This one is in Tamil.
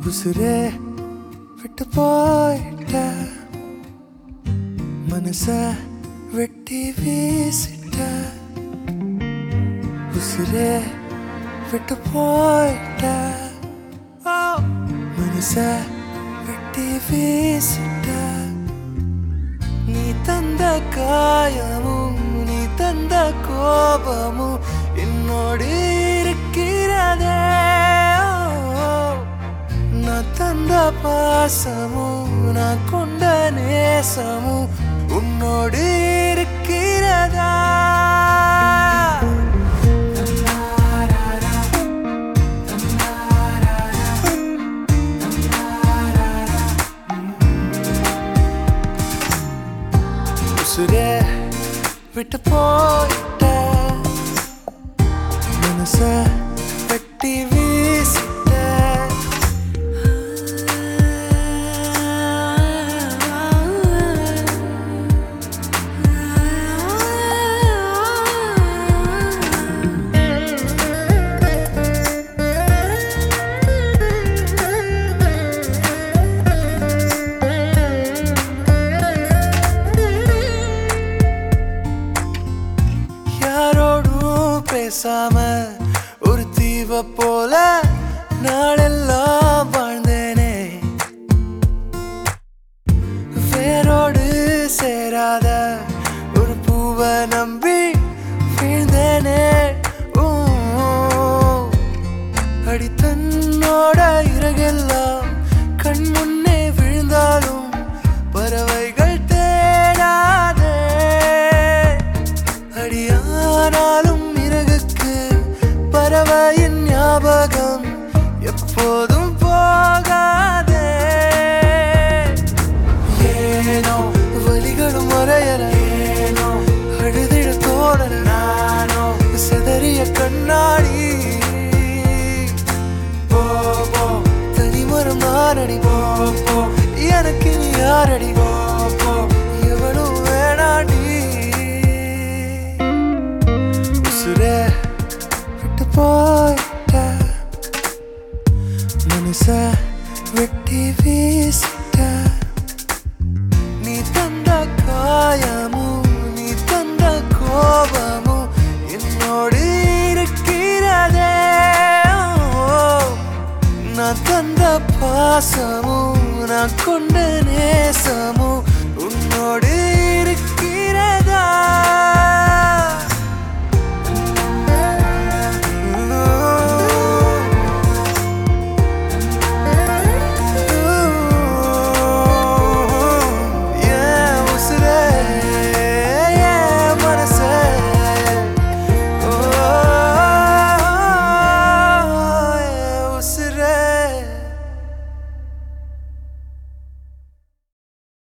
உசுரே விட்டு போயிட்ட மனச வெட்டி வீசிட்ட உசுரே விட்டு போயிட்ட ஓ, மனச வெட்டி வீசிட்ட நீ தந்த காயமும் நீ தந்த கோபமும் என்னோடு இருக்கிறதே ஓ, நான் தந்த பாசமும் நான் கொண்ட நேசமும் உன்னோடு இருக்கிறதா உசுரே விட்டு போயிட்ட மனச வெட்டி வீசிட்ட யாரோடும் பேசாம ஒரு தீவ போல நாளெல்லாம் வாழ்ந்தேனே வேரோடு சேராத ஒரு பூவை நம்பி வீழ்ந்தேனே ஊ. அடி தன்னோட இறகெல்லாம் கண் முன்னே விழுந்தாலும் பறவைகள் தேடாதே அடியானாலும் இறகுக்கு பறவையின் ஞாபகம் எப்போதும் போகாதே ஏனோ வலிகளும் மறையல ஏனோ அழுதிட தோணல நானோ செதறிய கண்ணாடி போ போ தனிமரம் நானடி போ போ எனக்கு நீ யாரடி போ போ எவனும் வேணாடி உசுரே விட்டு போயிட்ட மனச வெட்டி வீசிட்ட நீ தந்த காயமும் நீ தந்த கோபமும் என்னோடு இருக்கிறதே ஓ, நான் தந்த பாசமும் நான் கொண்ட நேசமும்